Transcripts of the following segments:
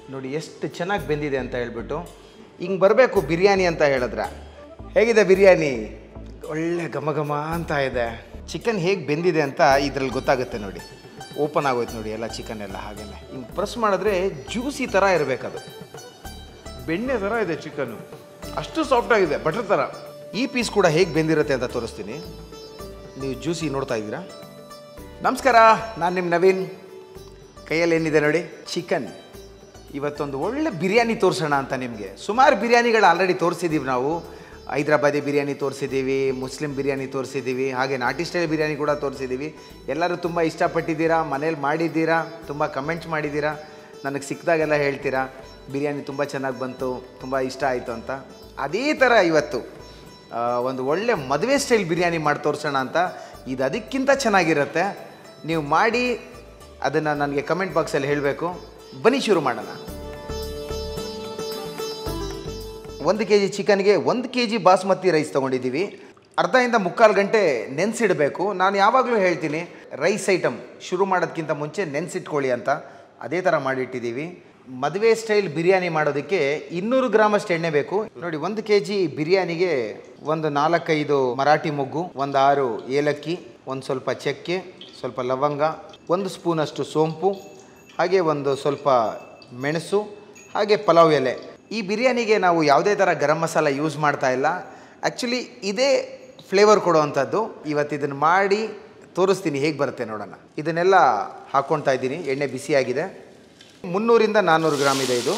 ನೋಡಿ ಎಷ್ಟು ಚೆನ್ನಾಗಿ ಬೆಂದಿದೆ ಅಂತ ಹೇಳ್ಬಿಟ್ಟು ಹಿಂಗೆ ಬರಬೇಕು ಬಿರಿಯಾನಿ ಅಂತ ಹೇಳಿದ್ರೆ ಹೇಗಿದೆ ಬಿರಿಯಾನಿ ಒಳ್ಳೆ ಘಮ ಘಮ ಅಂತ ಇದೆ ಚಿಕನ್ ಹೇಗೆ ಬೆಂದಿದೆ ಅಂತ ಇದ್ರಲ್ಲಿ ಗೊತ್ತಾಗುತ್ತೆ ನೋಡಿ ಓಪನ್ ಆಗೋಯ್ತು ನೋಡಿ ಎಲ್ಲ ಚಿಕನ್ ಎಲ್ಲ ಹಾಗೇನೆ ಹಿಂಗೆ ಪ್ರೆಸ್ ಮಾಡಿದ್ರೆ ಜ್ಯೂಸಿ ಥರ ಇರಬೇಕದು ಬೆಣ್ಣೆ ಥರ ಇದೆ ಚಿಕನ್ನು ಅಷ್ಟು ಸಾಫ್ಟ್ ಆಗಿದೆ ಬಟರ್ ಥರ ಈ ಪೀಸ್ ಕೂಡ ಹೇಗೆ ಬೆಂದಿರುತ್ತೆ ಅಂತ ತೋರಿಸ್ತೀನಿ ನೀವು ಜ್ಯೂಸಿ ನೋಡ್ತಾ ಇದ್ದೀರಾ ನಮಸ್ಕಾರ ನಾನು ನಿಮ್ಮ ನವೀನ್ ಕೈಯಲ್ಲಿ ಏನಿದೆ ನೋಡಿ ಚಿಕನ್ ಇವತ್ತೊಂದು ಒಳ್ಳೆ ಬಿರಿಯಾನಿ ತೋರಿಸೋಣ ಅಂತ ನಿಮಗೆ ಸುಮಾರು ಬಿರಿಯಾನಿಗಳು ಆಲ್ರೆಡಿ ತೋರಿಸಿದ್ದೀವಿ ನಾವು ಹೈದ್ರಾಬಾದಿ ಬಿರಿಯಾನಿ ತೋರಿಸಿದ್ದೀವಿ ಮುಸ್ಲಿಂ ಬಿರಿಯಾನಿ ತೋರಿಸಿದ್ದೀವಿ ಹಾಗೆ ನಾಟಿ ಸ್ಟೈಲ್ ಬಿರಿಯಾನಿ ಕೂಡ ತೋರಿಸಿದ್ದೀವಿ ಎಲ್ಲರೂ ತುಂಬ ಇಷ್ಟಪಟ್ಟಿದ್ದೀರಾ ಮನೇಲಿ ಮಾಡಿದ್ದೀರಾ ತುಂಬ ಕಮೆಂಟ್ಸ್ ಮಾಡಿದ್ದೀರಾ ನನಗೆ ಸಿಕ್ಕಿದಾಗೆಲ್ಲ ಹೇಳ್ತೀರಾ ಬಿರಿಯಾನಿ ತುಂಬ ಚೆನ್ನಾಗಿ ಬಂತು ತುಂಬ ಇಷ್ಟ ಆಯಿತು ಅಂತ ಅದೇ ಥರ ಇವತ್ತು ಆ, ಒಂದು ಒಳ್ಳೆ ಮದುವೆ ಸ್ಟೈಲ್ ಬಿರಿಯಾನಿ ಮಾಡಿ ತೋರಿಸೋಣ ಅಂತ ಇದು ಅದಕ್ಕಿಂತ ಚೆನ್ನಾಗಿರುತ್ತೆ ನೀವು ಮಾಡಿ ಅದನ್ನು ನನಗೆ ಕಮೆಂಟ್ ಬಾಕ್ಸಲ್ಲಿ ಹೇಳಬೇಕು ಬನ್ನಿ ಶುರು ಮಾಡೋಣ ಒಂದು ಕೆ ಜಿ ಚಿಕನ್ಗೆ ಒಂದು ಕೆ ಜಿ ಬಾಸ್ಮತಿ ರೈಸ್ ತೊಗೊಂಡಿದ್ದೀವಿ ಅರ್ಧದಿಂದ ಮುಕ್ಕಾಲು ಗಂಟೆ ನೆನೆಸಿಡಬೇಕು ನಾನು ಯಾವಾಗಲೂ ಹೇಳ್ತೀನಿ ರೈಸ್ ಐಟಮ್ ಶುರು ಮಾಡೋದಕ್ಕಿಂತ ಮುಂಚೆ ನೆನೆಸಿಟ್ಕೊಳ್ಳಿ ಅಂತ ಅದೇ ಥರ ಮಾಡಿಟ್ಟಿದ್ದೀವಿ ಮದುವೆ ಸ್ಟೈಲ್ ಬಿರಿಯಾನಿ ಮಾಡೋದಕ್ಕೆ ಇನ್ನೂರು ಗ್ರಾಮಷ್ಟು ಎಣ್ಣೆ ಬೇಕು ನೋಡಿ ಒಂದು ಕೆ ಜಿ ಬಿರಿಯಾನಿಗೆ ಒಂದು ನಾಲ್ಕೈದು ಮರಾಠಿ ಮೊಗ್ಗು ಒಂದು ಆರು ಏಲಕ್ಕಿ ಒಂದು ಸ್ವಲ್ಪ ಚಕ್ಕೆ ಸ್ವಲ್ಪ ಲವಂಗ ಒಂದು ಸ್ಪೂನಷ್ಟು ಸೋಂಪು ಹಾಗೆ ಒಂದು ಸ್ವಲ್ಪ ಮೆಣಸು ಹಾಗೆ ಪಲಾವ್ ಎಲೆ ಈ ಬಿರಿಯಾನಿಗೆ ನಾವು ಯಾವುದೇ ಥರ ಗರಂ ಮಸಾಲ ಯೂಸ್ ಮಾಡ್ತಾ ಇಲ್ಲ ಆ್ಯಕ್ಚುಲಿ ಇದೇ ಫ್ಲೇವರ್ ಕೊಡುವಂಥದ್ದು ಇವತ್ತು ಇದನ್ನು ಮಾಡಿ ತೋರಿಸ್ತೀನಿ ಹೇಗೆ ಬರುತ್ತೆ ನೋಡೋಣ ಇದನ್ನೆಲ್ಲ ಹಾಕ್ಕೊಳ್ತಾ ಇದ್ದೀನಿ ಎಣ್ಣೆ ಬಿಸಿಯಾಗಿದೆ ಮುನ್ನೂರಿಂದ ನಾನ್ನೂರು ಗ್ರಾಮ್ ಇದೆ ಇದು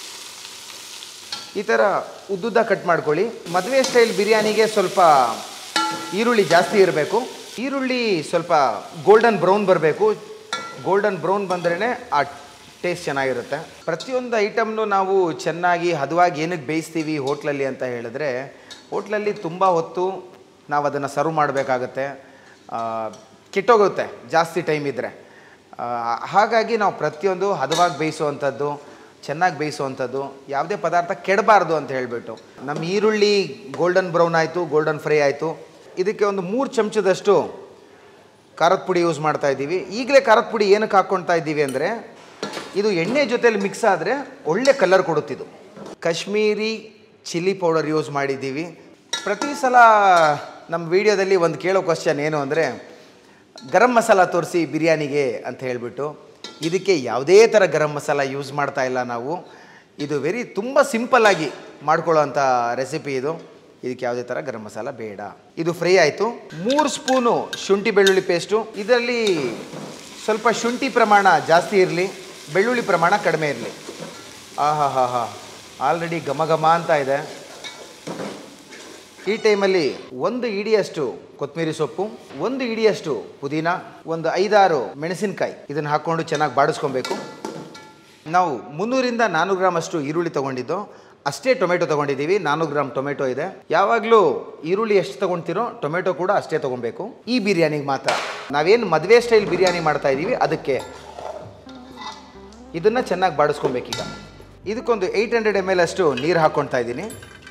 ಈ ಥರ ಉದ್ದುದ್ದ ಕಟ್ ಮಾಡ್ಕೊಳ್ಳಿ ಮದುವೆ ಸ್ಟೈಲ್ ಬಿರಿಯಾನಿಗೆ ಸ್ವಲ್ಪ ಈರುಳ್ಳಿ ಜಾಸ್ತಿ ಇರಬೇಕು ಈರುಳ್ಳಿ ಸ್ವಲ್ಪ ಗೋಲ್ಡನ್ ಬ್ರೌನ್ ಬರಬೇಕು ಗೋಲ್ಡನ್ ಬ್ರೌನ್ ಬಂದ್ರೇ ಆ ಟೇಸ್ಟ್ ಚೆನ್ನಾಗಿರುತ್ತೆ ಪ್ರತಿಯೊಂದು ಐಟಮ್ನು ನಾವು ಚೆನ್ನಾಗಿ ಹದವಾಗಿ ಏನಕ್ಕೆ ಬೇಯಿಸ್ತೀವಿ ಹೋಟ್ಲಲ್ಲಿ ಅಂತ ಹೇಳಿದ್ರೆ ಹೋಟ್ಲಲ್ಲಿ ತುಂಬ ಹೊತ್ತು ನಾವು ಅದನ್ನು ಸರ್ವ್ ಮಾಡಬೇಕಾಗತ್ತೆ ಕೆಟ್ಟೋಗುತ್ತೆ ಜಾಸ್ತಿ ಟೈಮ್ ಇದ್ದರೆ ಆ, ಹಾಗಾಗಿ ನಾವು ಪ್ರತಿಯೊಂದು ಹದವಾಗಿ ಬೇಯಿಸುವಂಥದ್ದು ಚೆನ್ನಾಗಿ ಬೇಯಿಸುವಂಥದ್ದು ಯಾವುದೇ ಪದಾರ್ಥ ಕೆಡಬಾರ್ದು ಅಂತ ಹೇಳಿಬಿಟ್ಟು ನಮ್ಮ ಈರುಳ್ಳಿ ಗೋಲ್ಡನ್ ಬ್ರೌನ್ ಆಯಿತು ಗೋಲ್ಡನ್ ಫ್ರೈ ಆಯಿತು ಇದಕ್ಕೆ ಒಂದು ಮೂರು ಚಮಚದಷ್ಟು ಖಾರದ ಪುಡಿ ಯೂಸ್ ಮಾಡ್ತಾ ಇದ್ದೀವಿ ಈಗಲೇ ಖಾರದ ಪುಡಿ ಏನಕ್ಕೆ ಹಾಕ್ಕೊಳ್ತಾ ಇದ್ದೀವಿ ಅಂದರೆ ಇದು ಎಣ್ಣೆ ಜೊತೆಲಿ ಮಿಕ್ಸ್ ಆದರೆ ಒಳ್ಳೆ ಕಲರ್ ಕೊಡುತ್ತಿದ್ದು ಕಾಶ್ಮೀರಿ ಚಿಲ್ಲಿ ಪೌಡರ್ ಯೂಸ್ ಮಾಡಿದ್ದೀವಿ ಪ್ರತಿ ಸಲ ನಮ್ಮ ವಿಡಿಯೋದಲ್ಲಿ ಒಂದು ಕೇಳೋ ಕ್ವಶನ್ ಏನು ಅಂದರೆ ಗರಂ ಮಸಾಲ ತೋರಿಸಿ ಬಿರಿಯಾನಿಗೆ ಅಂತ ಹೇಳಿಬಿಟ್ಟು ಇದಕ್ಕೆ ಯಾವುದೇ ಥರ ಗರಂ ಮಸಾಲ ಯೂಸ್ ಮಾಡ್ತಾ ಇಲ್ಲ ನಾವು ಇದು ವೆರಿ ತುಂಬ ಸಿಂಪಲ್ಲಾಗಿ ಮಾಡ್ಕೊಳ್ಳೋವಂಥ ರೆಸಿಪಿ ಇದು ಇದಕ್ಕೆ ಯಾವುದೇ ಥರ ಗರಂ ಮಸಾಲ ಬೇಡ ಇದು ಫ್ರೈ ಆಯಿತು ಮೂರು ಸ್ಪೂನು ಶುಂಠಿ ಬೆಳ್ಳುಳ್ಳಿ ಪೇಸ್ಟು ಇದರಲ್ಲಿ ಸ್ವಲ್ಪ ಶುಂಠಿ ಪ್ರಮಾಣ ಜಾಸ್ತಿ ಇರಲಿ ಬೆಳ್ಳುಳ್ಳಿ ಪ್ರಮಾಣ ಕಡಿಮೆ ಇರಲಿ ಆಹಾ ಹಾ ಹಾ ಆಲ್ರೆಡಿ ಘಮ ಘಮ ಅಂತ ಇದೆ ಈ ಟೈಮಲ್ಲಿ ಒಂದು ಇಡಿಯಷ್ಟು ಕೊತ್ತಂಬರಿ ಸೊಪ್ಪು ಒಂದು ಇಡಿಯಷ್ಟು ಪುದೀನ ಒಂದು ಐದಾರು ಮೆಣಸಿನಕಾಯಿ ಇದನ್ನು ಹಾಕ್ಕೊಂಡು ಚೆನ್ನಾಗಿ ಬಾಡಿಸ್ಕೊಬೇಕು ನಾವು ಮುನ್ನೂರಿಂದ ನಾನ್ನೂರು ಗ್ರಾಮ್ ಅಷ್ಟು ಈರುಳ್ಳಿ ತೊಗೊಂಡಿದ್ದು ಅಷ್ಟೇ ಟೊಮೆಟೊ ತೊಗೊಂಡಿದ್ದೀವಿ ನಾನ್ನೂರು ಗ್ರಾಮ್ ಟೊಮೆಟೊ ಇದೆ ಯಾವಾಗಲೂ ಈರುಳ್ಳಿ ಎಷ್ಟು ತೊಗೊಳ್ತೀರೋ ಟೊಮೆಟೊ ಕೂಡ ಅಷ್ಟೇ ತೊಗೊಬೇಕು ಈ ಬಿರಿಯಾನಿಗೆ ಮಾತ್ರ ನಾವೇನು ಮದುವೆ ಸ್ಟೈಲ್ ಬಿರಿಯಾನಿ ಮಾಡ್ತಾ ಇದ್ದೀವಿ ಅದಕ್ಕೆ ಇದನ್ನು ಚೆನ್ನಾಗಿ ಬಾಡಿಸ್ಕೊಬೇಕೀಗ ಇದಕ್ಕೊಂದು ಏಯ್ಟ್ ಹಂಡ್ರೆಡ್ ಎಮ್ ಎಲ್ ಅಷ್ಟು ನೀರು ಹಾಕ್ಕೊಳ್ತಾ ಇದ್ದೀನಿ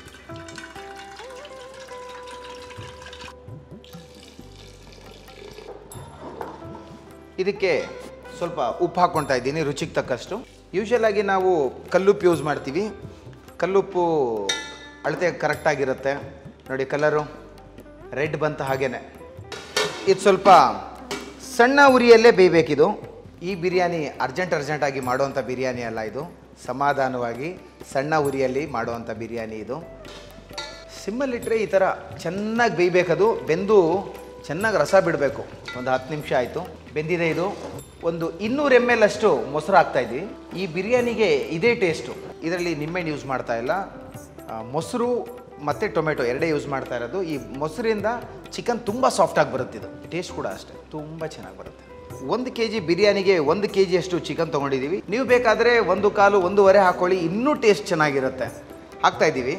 ಇದಕ್ಕೆ ಸ್ವಲ್ಪ ಉಪ್ಪು ಹಾಕ್ಕೊಳ್ತಾ ಇದ್ದೀನಿ ರುಚಿಗೆ ತಕ್ಕಷ್ಟು ಯೂಶಲ್ ಆಗಿ ನಾವು ಕಲ್ಲುಪ್ಪು ಯೂಸ್ ಮಾಡ್ತೀವಿ ಕಲ್ಲುಪ್ಪು ಅಳತೆ ಕರೆಕ್ಟಾಗಿರುತ್ತೆ ನೋಡಿ ಕಲರು ರೆಡ್ ಬಂತ ಹಾಗೇನೆ ಇದು ಸ್ವಲ್ಪ ಸಣ್ಣ ಉರಿಯಲ್ಲೇ ಬೇಯಬೇಕಿದು ಈ ಬಿರಿಯಾನಿ ಅರ್ಜೆಂಟ್ ಅರ್ಜೆಂಟಾಗಿ ಮಾಡುವಂಥ ಬಿರಿಯಾನಿ ಅಲ್ಲ ಇದು ಸಮಾಧಾನವಾಗಿ ಸಣ್ಣ ಉರಿಯಲ್ಲಿ ಮಾಡುವಂಥ ಬಿರಿಯಾನಿ ಇದು ಸಿಮ್ಮಲ್ಲಿಟ್ಟರೆ ಈ ಥರ ಚೆನ್ನಾಗಿ ಬೇಯಬೇಕದು ಬೆಂದು ಚೆನ್ನಾಗಿ ರಸ ಬಿಡಬೇಕು ಒಂದು ಹತ್ತು ನಿಮಿಷ ಆಯಿತು ಬೆಂದಿದೆ ಇದು ಒಂದು ಇನ್ನೂರು ಎಮ್ ಎಲ್ ಅಷ್ಟು ಮೊಸರು ಹಾಕ್ತಾಯಿದ್ವಿ ಈ ಬಿರಿಯಾನಿಗೆ ಇದೇ ಟೇಸ್ಟು ಇದರಲ್ಲಿ ನಿಂಬೆಹಣ್ಣು ಯೂಸ್ ಮಾಡ್ತಾ ಇಲ್ಲ ಆ, ಮೊಸರು ಮತ್ತು ಟೊಮೆಟೊ ಎರಡೇ ಯೂಸ್ ಮಾಡ್ತಾ ಇರೋದು ಈ ಮೊಸರಿಂದ ಚಿಕನ್ ತುಂಬ ಸಾಫ್ಟಾಗಿ ಬರುತ್ತೆ ಇದು ಟೇಸ್ಟ್ ಕೂಡ ಅಷ್ಟೇ ತುಂಬ ಚೆನ್ನಾಗಿ ಬರುತ್ತೆ ಒಂದು ಕೆ ಜಿ ಬಿರಿಯಾನಿಗೆ ಒಂದು ಕೆ ಜಿಯಷ್ಟು ಚಿಕನ್ ತೊಗೊಂಡಿದ್ದೀವಿ ನೀವು ಬೇಕಾದರೆ ಒಂದು ಕಾಲು ಒಂದೂವರೆ ಹಾಕ್ಕೊಳ್ಳಿ ಇನ್ನೂ ಟೇಸ್ಟ್ ಚೆನ್ನಾಗಿರುತ್ತೆ ಹಾಕ್ತಾ ಇದ್ದೀವಿ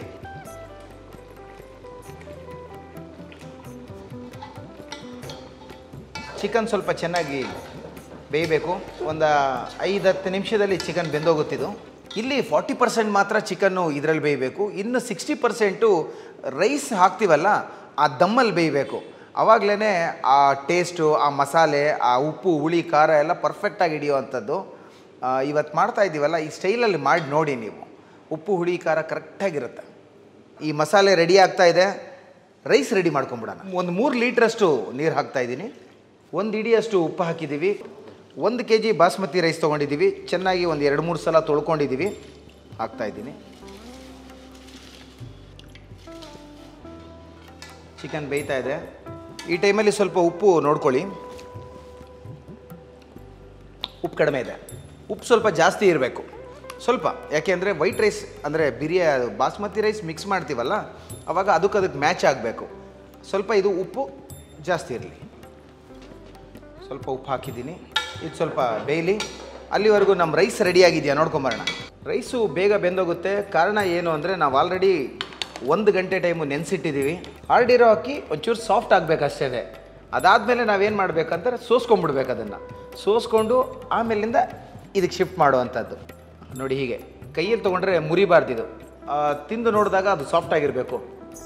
ಚಿಕನ್ ಸ್ವಲ್ಪ ಚೆನ್ನಾಗಿ ಬೇಯಬೇಕು ಒಂದು ಐದು ಹತ್ತು ನಿಮಿಷದಲ್ಲಿ ಚಿಕನ್ ಬೆಂದೋಗುತ್ತಿದ್ದು ಇಲ್ಲಿ ಫಾರ್ಟಿ ಪರ್ಸೆಂಟ್ ಮಾತ್ರ ಚಿಕನ್ನು ಇದರಲ್ಲಿ ಬೇಯಬೇಕು ಇನ್ನು ಸಿಕ್ಸ್ಟಿ ಪರ್ಸೆಂಟು ರೈಸ್ ಹಾಕ್ತೀವಲ್ಲ ಆ ದಮ್ಮಲ್ಲಿ ಬೇಯಬೇಕು ಆವಾಗಲೇ ಆ ಟೇಸ್ಟು ಆ ಮಸಾಲೆ ಆ ಉಪ್ಪು ಹುಳಿ ಖಾರ ಎಲ್ಲ ಪರ್ಫೆಕ್ಟಾಗಿ ಹಿಡಿಯುವಂಥದ್ದು ಇವತ್ತು ಮಾಡ್ತಾ ಇದ್ದೀವಲ್ಲ ಈ ಸ್ಟೈಲಲ್ಲಿ ಮಾಡಿ ನೋಡಿ ನೀವು ಉಪ್ಪು ಹುಳಿ ಖಾರ ಕರೆಕ್ಟಾಗಿರುತ್ತೆ ಈ ಮಸಾಲೆ ರೆಡಿ ಆಗ್ತಾ ಇದೆ ರೈಸ್ ರೆಡಿ ಮಾಡ್ಕೊಂಬಿಡೋಣ ಒಂದು ಮೂರು ಲೀಟ್ರಷ್ಟು ನೀರು ಹಾಕ್ತಾ ಇದ್ದೀನಿ ಒಂದು ಇಡಿಯಷ್ಟು ಉಪ್ಪು ಹಾಕಿದ್ದೀವಿ ಒಂದು ಕೆ ಜಿ ಬಾಸ್ಮತಿ ರೈಸ್ ತೊಗೊಂಡಿದ್ದೀವಿ ಚೆನ್ನಾಗಿ ಒಂದು ಎರಡು ಮೂರು ಸಲ ತೊಳ್ಕೊಂಡಿದ್ದೀವಿ ಹಾಕ್ತಾ ಇದ್ದೀನಿ ಚಿಕನ್ ಬೇಯ್ತಾ ಇದೆ ಈ ಟೈಮಲ್ಲಿ ಸ್ವಲ್ಪ ಉಪ್ಪು ನೋಡ್ಕೊಳ್ಳಿ ಉಪ್ಪು ಕಡಿಮೆ ಇದೆ ಉಪ್ಪು ಸ್ವಲ್ಪ ಜಾಸ್ತಿ ಇರಬೇಕು ಸ್ವಲ್ಪ ಯಾಕೆಂದರೆ ವೈಟ್ ರೈಸ್ ಅಂದರೆ ಬಿರಿಯಾ ಬಾಸ್ಮತಿ ರೈಸ್ ಮಿಕ್ಸ್ ಮಾಡ್ತೀವಲ್ಲ ಅವಾಗ ಅದಕ್ಕೆ ಅದಕ್ಕೆ ಮ್ಯಾಚ್ ಆಗಬೇಕು ಸ್ವಲ್ಪ ಇದು ಉಪ್ಪು ಜಾಸ್ತಿ ಇರಲಿ ಸ್ವಲ್ಪ ಉಪ್ಪು ಹಾಕಿದ್ದೀನಿ ಇದು ಸ್ವಲ್ಪ ಬೇಯಲಿ ಅಲ್ಲಿವರೆಗೂ ನಮ್ಮ ರೈಸ್ ರೆಡಿಯಾಗಿದೆಯಾ ನೋಡ್ಕೊಂಬರೋಣ ರೈಸು ಬೇಗ ಬೆಂದೋಗುತ್ತೆ ಕಾರಣ ಏನು ಅಂದರೆ ನಾವು ಆಲ್ರೆಡಿ ಒಂದು ಗಂಟೆ ಟೈಮು ನೆನೆಸಿಟ್ಟಿದ್ದೀವಿ ಹಾರ್ಡಿರೋ ಅಕ್ಕಿ ಒಂಚೂರು ಸಾಫ್ಟ್ ಆಗಬೇಕು ಅಷ್ಟೇ ಅದಾದಮೇಲೆ ನಾವೇನು ಮಾಡಬೇಕಂದ್ರೆ ಸೋಸ್ಕೊಂಡ್ಬಿಡ್ಬೇಕು ಅದನ್ನು ಸೋಸ್ಕೊಂಡು ಆಮೇಲಿಂದ ಇದಕ್ಕೆ ಶಿಫ್ಟ್ ಮಾಡುವಂಥದ್ದು ನೋಡಿ ಹೀಗೆ ಕೈಯಲ್ಲಿ ತೊಗೊಂಡ್ರೆ ಮುರಿಬಾರ್ದಿದು ಆ, ತಿಂದು ನೋಡಿದಾಗ ಅದು ಸಾಫ್ಟ್ ಆಗಿರಬೇಕು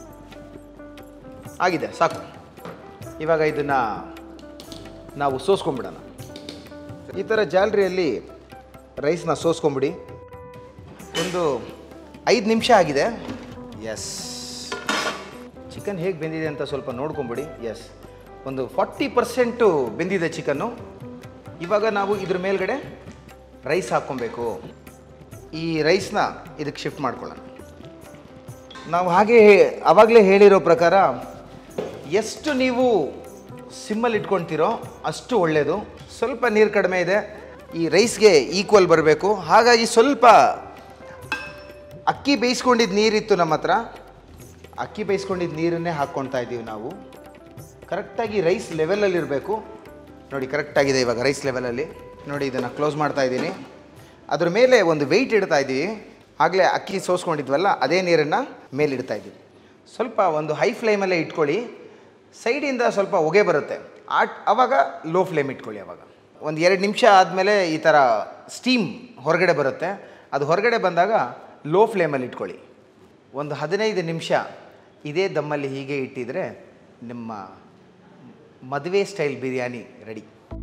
ಆಗಿದೆ ಸಾಕು ಇವಾಗ ಇದನ್ನು ನಾವು ಸೋಸ್ಕೊಂಬಿಡೋಣ ಈ ಥರ ಜಾಲರಿಯಲ್ಲಿ ರೈಸ್ನ ಸೋಸ್ಕೊಂಬಿಡಿ ಒಂದು ಐದು ನಿಮಿಷ ಆಗಿದೆ ಎಸ್ ಚಿಕನ್ ಹೇಗೆ ಬೆಂದಿದೆ ಅಂತ ಸ್ವಲ್ಪ ನೋಡ್ಕೊಂಬಿಡಿ ಎಸ್ ಒಂದು ಫಾರ್ಟಿ ಪರ್ಸೆಂಟು ಬೆಂದಿದೆ ಚಿಕನ್ನು ಇವಾಗ ನಾವು ಇದ್ರ ಮೇಲ್ಗಡೆ ರೈಸ್ ಹಾಕ್ಕೊಬೇಕು ಈ ರೈಸ್ನ ಇದಕ್ಕೆ ಶಿಫ್ಟ್ ಮಾಡ್ಕೊಳ್ಳೋಣ ನಾವು ಹಾಗೆ ಆವಾಗಲೇ ಹೇಳಿರೋ ಪ್ರಕಾರ ಎಷ್ಟು ನೀವು ಸಿಮ್ಮಲ್ಲಿ ಇಟ್ಕೊಳ್ತೀರೋ ಅಷ್ಟು ಒಳ್ಳೆಯದು ಸ್ವಲ್ಪ ನೀರು ಕಡಿಮೆ ಇದೆ ಈ ರೈಸ್ಗೆ ಈಕ್ವಲ್ ಬರಬೇಕು ಹಾಗಾಗಿ ಸ್ವಲ್ಪ ಅಕ್ಕಿ ಬೇಯಿಸ್ಕೊಂಡಿದ್ದು ನೀರಿತ್ತು ನಮ್ಮ ಹತ್ರ ಅಕ್ಕಿ ಬೇಯಿಸ್ಕೊಂಡಿದ್ದ ನೀರನ್ನೇ ಹಾಕ್ಕೊಳ್ತಾ ಇದ್ದೀವಿ ನಾವು ಕರೆಕ್ಟಾಗಿ ರೈಸ್ ಲೆವೆಲಲ್ಲಿ ಇರಬೇಕು ನೋಡಿ ಕರೆಕ್ಟಾಗಿದೆ ಇವಾಗ ರೈಸ್ ಲೆವೆಲಲ್ಲಿ ನೋಡಿ ಇದನ್ನು ಕ್ಲೋಸ್ ಮಾಡ್ತಾ ಇದ್ದೀನಿ ಅದ್ರ ಮೇಲೆ ಒಂದು ವೆಯ್ಟ್ ಇಡ್ತಾ ಇದ್ದೀವಿ ಆಗಲೇ ಅಕ್ಕಿ ಸೋಸ್ಕೊಂಡಿದ್ವಲ್ಲ ಅದೇ ನೀರನ್ನು ಮೇಲಿಡ್ತಾ ಇದ್ದೀವಿ ಸ್ವಲ್ಪ ಒಂದು ಹೈ ಫ್ಲೇಮಲ್ಲೇ ಇಟ್ಕೊಳ್ಳಿ ಸೈಡಿಂದ ಸ್ವಲ್ಪ ಹೊಗೆ ಬರುತ್ತೆ ಆ ಆವಾಗ ಲೋ ಫ್ಲೇಮ್ ಇಟ್ಕೊಳ್ಳಿ ಆವಾಗ ಒಂದು ಎರಡು ನಿಮಿಷ ಆದಮೇಲೆ ಈ ಥರ ಸ್ಟೀಮ್ ಹೊರಗಡೆ ಬರುತ್ತೆ ಅದು ಹೊರಗಡೆ ಬಂದಾಗ ಲೋ ಫ್ಲೇಮಲ್ಲಿ ಇಟ್ಕೊಳ್ಳಿ ಒಂದು ಹದಿನೈದು ನಿಮಿಷ ಇದೇ ದಮ್ಮಲ್ಲಿ ಹೀಗೆ ಇಟ್ಟಿದ್ರೆ ನಿಮ್ಮ ಮದುವೆ ಸ್ಟೈಲ್ ಬಿರಿಯಾನಿ ರೆಡಿ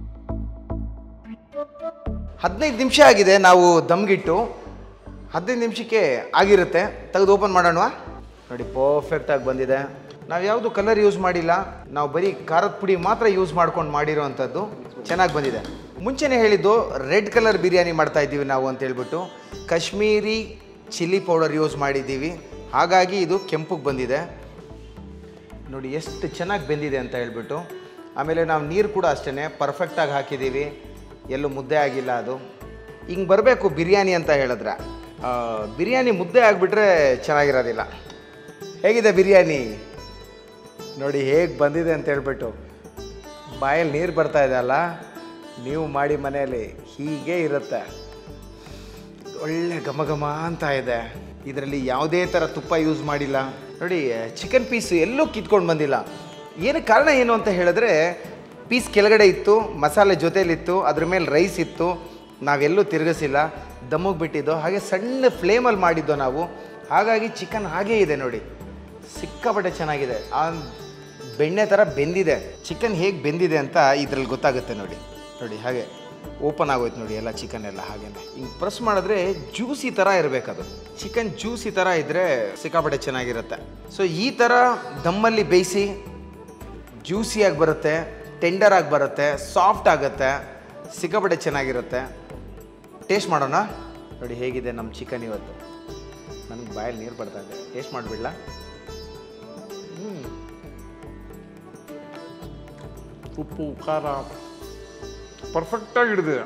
ಹದಿನೈದು ನಿಮಿಷ ಆಗಿದೆ ನಾವು ದಮ್ಗಿಟ್ಟು ಹದಿನೈದು ನಿಮಿಷಕ್ಕೆ ಆಗಿರುತ್ತೆ ತೆಗೆದು ಓಪನ್ ಮಾಡೋಣ ನೋಡಿ ಪರ್ಫೆಕ್ಟಾಗಿ ಬಂದಿದೆ ನಾವು ಯಾವುದು ಕಲರ್ ಯೂಸ್ ಮಾಡಿಲ್ಲ ನಾವು ಬರೀ ಖಾರದ ಪುಡಿ ಮಾತ್ರ ಯೂಸ್ ಮಾಡ್ಕೊಂಡು ಮಾಡಿರೋ ಅಂಥದ್ದು ಚೆನ್ನಾಗಿ ಬಂದಿದೆ ಮುಂಚೆನೇ ಹೇಳಿದ್ದು ರೆಡ್ ಕಲರ್ ಬಿರಿಯಾನಿ ಮಾಡ್ತಾ ಇದ್ದೀವಿ ನಾವು ಅಂತ ಹೇಳ್ಬಿಟ್ಟು ಕಾಶ್ಮೀರಿ ಚಿಲ್ಲಿ ಪೌಡರ್ ಯೂಸ್ ಮಾಡಿದ್ದೀವಿ ಹಾಗಾಗಿ ಇದು ಕೆಂಪಗೆ ಬಂದಿದೆ ನೋಡಿ ಎಷ್ಟು ಚೆನ್ನಾಗಿ ಬೆಂದಿದೆ ಅಂತ ಹೇಳ್ಬಿಟ್ಟು ಆಮೇಲೆ ನಾವು ನೀರು ಕೂಡ ಅಷ್ಟೇ ಪರ್ಫೆಕ್ಟಾಗಿ ಹಾಕಿದ್ದೀವಿ ಎಲ್ಲೂ ಮುದ್ದೆ ಆಗಿಲ್ಲ ಅದು ಹಿಂಗೆ ಬರಬೇಕು ಬಿರಿಯಾನಿ ಅಂತ ಹೇಳಿದ್ರೆ ಆ, ಬಿರಿಯಾನಿ ಮುದ್ದೆ ಆಗಿಬಿಟ್ರೆ ಚೆನ್ನಾಗಿರೋದಿಲ್ಲ ಹೇಗಿದೆ ಬಿರಿಯಾನಿ ನೋಡಿ ಹೇಗೆ ಬಂದಿದೆ ಅಂತ ಹೇಳ್ಬಿಟ್ಟು ಬಾಯಲ್ಲಿ ನೀರು ಬರ್ತಾ ಇದೆ ಅಲ್ಲ ನೀವು ಮಾಡಿ ಮನೆಯಲ್ಲಿ ಹೀಗೆ ಇರುತ್ತೆ ಒಳ್ಳೆ ಘಮ ಘಮ ಅಂತ ಇದೆ ಇದರಲ್ಲಿ ಯಾವುದೇ ಥರ ತುಪ್ಪ ಯೂಸ್ ಮಾಡಿಲ್ಲ ನೋಡಿ ಚಿಕನ್ ಪೀಸ್ ಎಲ್ಲೂ ಕಿತ್ಕೊಂಡು ಬಂದಿಲ್ಲ ಏನು ಕಾರಣ ಏನು ಅಂತ ಹೇಳಿದ್ರೆ ಪೀಸ್ ಕೆಳಗಡೆ ಇತ್ತು ಮಸಾಲೆ ಜೊತೆಲಿತ್ತು ಅದ್ರ ಮೇಲೆ ರೈಸ್ ಇತ್ತು ನಾವೆಲ್ಲೂ ತಿರುಗಿಸಿಲ್ಲ ದಮ್ಮಗೆ ಬಿಟ್ಟಿದ್ದು ಹಾಗೆ ಸಣ್ಣ ಫ್ಲೇಮಲ್ಲಿ ಮಾಡಿದ್ದು ನಾವು ಹಾಗಾಗಿ ಚಿಕನ್ ಹಾಗೇ ಇದೆ ನೋಡಿ ಸಿಕ್ಕಾಪಟ್ಟೆ ಚೆನ್ನಾಗಿದೆ ಆ ಬೆಣ್ಣೆ ಥರ ಬೆಂದಿದೆ ಚಿಕನ್ ಹೇಗೆ ಬೆಂದಿದೆ ಅಂತ ಇದ್ರಲ್ಲಿ ಗೊತ್ತಾಗುತ್ತೆ ನೋಡಿ ನೋಡಿ ಹಾಗೆ ಓಪನ್ ಆಗೋಯ್ತು ನೋಡಿ ಎಲ್ಲ ಚಿಕನ್ ಎಲ್ಲ ಹಾಗೇನೆ ಹಿಂಗೆ ಪ್ರೆಸ್ ಮಾಡಿದ್ರೆ ಜ್ಯೂಸಿ ಥರ ಇರಬೇಕದು ಚಿಕನ್ ಜ್ಯೂಸಿ ಥರ ಇದ್ದರೆ ಸಿಕ್ಕಾಪಟ್ಟೆ ಚೆನ್ನಾಗಿರುತ್ತೆ ಸೊ ಈ ಥರ ದಮ್ಮಲ್ಲಿ ಬೇಯಿಸಿ ಜ್ಯೂಸಿಯಾಗಿ ಬರುತ್ತೆ ಟೆಂಡರ್ ಆಗಿ ಬರುತ್ತೆ ಸಾಫ್ಟ್ ಆಗುತ್ತೆ ಸಿಕ್ಕಾಪಟ್ಟೆ ಚೆನ್ನಾಗಿರುತ್ತೆ ಟೇಸ್ಟ್ ಮಾಡೋಣ ನೋಡಿ ಹೇಗಿದೆ ನಮ್ಮ ಚಿಕನ್ ಇವತ್ತು ನನಗೆ ಬಾಯಲ್ಲಿ ನೀರು ಬರ್ತಾ ಇದೆ ಟೇಸ್ಟ್ ಮಾಡಿಬಿಡ್ಲಾ ಉಪ್ಪು ಖಾರ ಪರ್ಫೆಕ್ಟಾಗಿ ಹಿಡಿದಿದೆ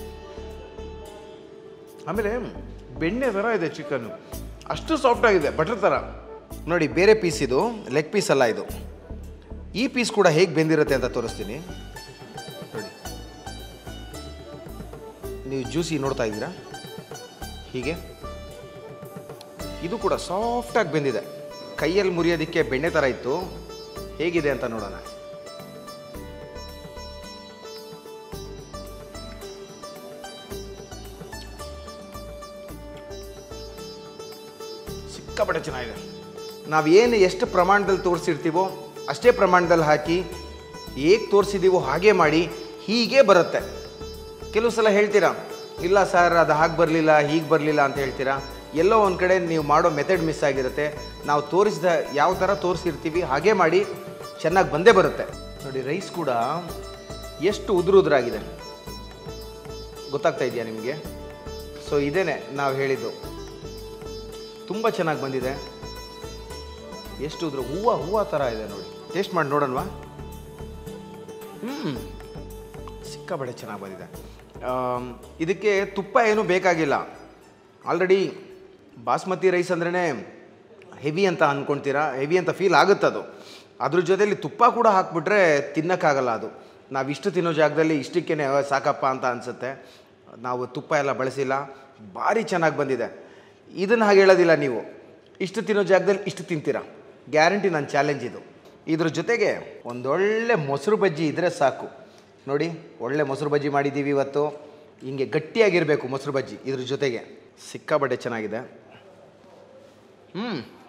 ಆಮೇಲೆ ಬೆಣ್ಣೆ ಥರ ಇದೆ ಚಿಕನ್ನು ಅಷ್ಟು ಸಾಫ್ಟ್ ಆಗಿದೆ ಬಟರ್ ಥರ ನೋಡಿ ಬೇರೆ ಪೀಸ್ ಇದು ಲೆಗ್ ಪೀಸ್ ಅಲ್ಲ ಇದು ಈ ಪೀಸ್ ಕೂಡ ಹೇಗೆ ಬೆಂದಿರುತ್ತೆ ಅಂತ ತೋರಿಸ್ತೀನಿ ನೋಡಿ ನೀವು ಜ್ಯೂಸಿ ನೋಡ್ತಾ ಇದ್ದೀರಾ ಹೀಗೆ ಇದು ಕೂಡ ಸಾಫ್ಟಾಗಿ ಬೆಂದಿದೆ ಕೈಯಲ್ಲಿ ಮುರಿಯೋದಕ್ಕೆ ಬೆಣ್ಣೆ ಥರ ಇತ್ತು ಹೇಗಿದೆ ಅಂತ ನೋಡೋಣ ಸಿಕ್ಕಾಪಟ್ಟೆ ಚೆನ್ನಾಗಿದೆ ನಾವು ಏನು ಎಷ್ಟು ಪ್ರಮಾಣದಲ್ಲಿ ತೋರಿಸಿರ್ತೀವೋ ಅಷ್ಟೇ ಪ್ರಮಾಣದಲ್ಲಿ ಹಾಕಿ ಹೇಗೆ ತೋರಿಸಿದ್ದೀವೋ ಹಾಗೆ ಮಾಡಿ ಹೀಗೆ ಬರುತ್ತೆ ಕೆಲವು ಸಲ ಹೇಳ್ತೀರಾ ಇಲ್ಲ ಸರ್ ಅದು ಹಾಗೆ ಬರಲಿಲ್ಲ ಹೀಗೆ ಬರಲಿಲ್ಲ ಅಂತ ಹೇಳ್ತೀರಾ ಎಲ್ಲೋ ಒಂದು ಕಡೆ ನೀವು ಮಾಡೋ ಮೆಥಡ್ ಮಿಸ್ ಆಗಿರುತ್ತೆ ನಾವು ತೋರಿಸಿದ ಯಾವ ಥರ ತೋರಿಸಿರ್ತೀವಿ ಹಾಗೆ ಮಾಡಿ ಚೆನ್ನಾಗಿ ಬಂದೇ ಬರುತ್ತೆ ನೋಡಿ ರೈಸ್ ಕೂಡ ಎಷ್ಟು ಉದುರು ಉದುರಾಗಿದೆ ಗೊತ್ತಾಗ್ತಾ ಇದೆಯಾ ನಿಮಗೆ ಸೊ ಇದೇನೆ ನಾವು ಹೇಳಿದ್ದು ತುಂಬ ಚೆನ್ನಾಗಿ ಬಂದಿದೆ ಎಷ್ಟು ಉದುರು ಹೂವು ಹೂವು ಥರ ಇದೆ ನೋಡಿ ಟೇಸ್ಟ್ ಮಾಡಿ ನೋಡೋಣವಾ ಹ್ಞೂ ಸಿಕ್ಕಾಬಡೆ ಚೆನ್ನಾಗಿ ಬಂದಿದೆ ಆಮ್, ಇದಕ್ಕೆ ತುಪ್ಪ ಏನೂ ಬೇಕಾಗಿಲ್ಲ ಆಲ್ರೆಡಿ ಬಾಸ್ಮತಿ ರೈಸ್ ಅಂದ್ರೇ ಹೆವಿ ಅಂತ ಅಂದ್ಕೊಳ್ತೀರಾ ಹೆವಿ ಅಂತ ಫೀಲ್ ಆಗುತ್ತೆ ಅದು ಅದ್ರ ಜೊತೆಲಿ ತುಪ್ಪ ಕೂಡ ಹಾಕ್ಬಿಟ್ರೆ ತಿನ್ನೋಕ್ಕಾಗಲ್ಲ ಅದು ನಾವು ಇಷ್ಟು ತಿನ್ನೋ ಜಾಗದಲ್ಲಿ ಇಷ್ಟಕ್ಕೇ ಸಾಕಪ್ಪ ಅಂತ ಅನಿಸುತ್ತೆ ನಾವು ತುಪ್ಪ ಎಲ್ಲ ಬಳಸಿಲ್ಲ ಭಾರಿ ಚೆನ್ನಾಗಿ ಬಂದಿದೆ ಇದನ್ನು ಹಾಗೆ ಹೇಳೋದಿಲ್ಲ ನೀವು ಇಷ್ಟು ತಿನ್ನೋ ಜಾಗದಲ್ಲಿ ಇಷ್ಟು ತಿಂತೀರಾ ಗ್ಯಾರಂಟಿ ನನ್ನ ಚಾಲೆಂಜ್ ಇದು ಇದ್ರ ಜೊತೆಗೆ ಒಂದೊಳ್ಳೆ ಮೊಸರು ಬಜ್ಜಿ ಇದ್ದರೆ ಸಾಕು ನೋಡಿ ಒಳ್ಳೆ ಮೊಸರು ಬಜ್ಜಿ ಮಾಡಿದ್ದೀವಿ ಇವತ್ತು ಹಿಂಗೆ ಗಟ್ಟಿಯಾಗಿರಬೇಕು ಮೊಸರು ಬಜ್ಜಿ ಇದ್ರ ಜೊತೆಗೆ ಸಿಕ್ಕಾಬಟ್ಟೆ ಚೆನ್ನಾಗಿದೆ ಹ್ಞೂ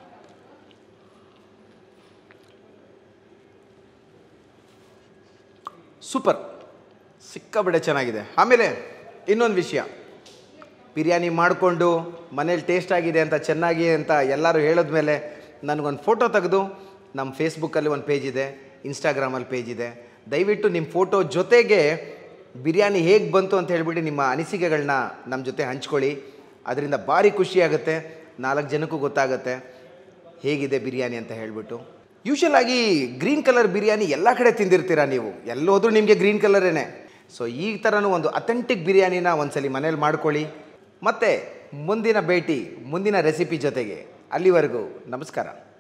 ಸೂಪರ್ ಸಿಕ್ಕಾಬಟ್ಟೆ ಚೆನ್ನಾಗಿದೆ ಆಮೇಲೆ ಇನ್ನೊಂದು ವಿಷಯ ಬಿರಿಯಾನಿ ಮಾಡಿಕೊಂಡು ಮನೇಲಿ ಟೇಸ್ಟ್ ಆಗಿದೆ ಅಂತ ಚೆನ್ನಾಗಿ ಅಂತ ಎಲ್ಲರೂ ಹೇಳಿದ್ಮೇಲೆ ನನಗೊಂದು ಫೋಟೋ ತೆಗೆದು ನಮ್ಮ ಫೇಸ್ಬುಕ್ಕಲ್ಲಿ ಒಂದು ಪೇಜ್ ಇದೆ ಇನ್ಸ್ಟಾಗ್ರಾಮಲ್ಲಿ ಪೇಜ್ ಇದೆ ದಯವಿಟ್ಟು ನಿಮ್ಮ ಫೋಟೋ ಜೊತೆಗೆ ಬಿರಿಯಾನಿ ಹೇಗೆ ಬಂತು ಅಂತ ಹೇಳ್ಬಿಟ್ಟು ನಿಮ್ಮ ಅನಿಸಿಕೆಗಳನ್ನ ನಮ್ಮ ಜೊತೆ ಹಂಚ್ಕೊಳ್ಳಿ ಅದರಿಂದ ಭಾರಿ ಖುಷಿಯಾಗುತ್ತೆ ನಾಲ್ಕು ಜನಕ್ಕೂ ಗೊತ್ತಾಗುತ್ತೆ ಹೇಗಿದೆ ಬಿರಿಯಾನಿ ಅಂತ ಹೇಳಿಬಿಟ್ಟು ಯೂಶಲ್ ಆಗಿ ಗ್ರೀನ್ ಕಲರ್ ಬಿರಿಯಾನಿ ಎಲ್ಲ ಕಡೆ ತಿಂದಿರ್ತೀರಾ ನೀವು ಎಲ್ಲೋದ್ರೂ ನಿಮಗೆ ಗ್ರೀನ್ ಕಲರೇನೆ ಸೊ ಈ ಥರನೂ ಒಂದು ಅಥೆಂಟಿಕ್ ಬಿರಿಯಾನಿನ ಒಂದ್ಸಲಿ ಮನೇಲಿ ಮಾಡ್ಕೊಳ್ಳಿ ಮತ್ತು ಮುಂದಿನ ಭೇಟಿ ಮುಂದಿನ ರೆಸಿಪಿ ಜೊತೆಗೆ ಅಲ್ಲಿವರೆಗೂ ನಮಸ್ಕಾರ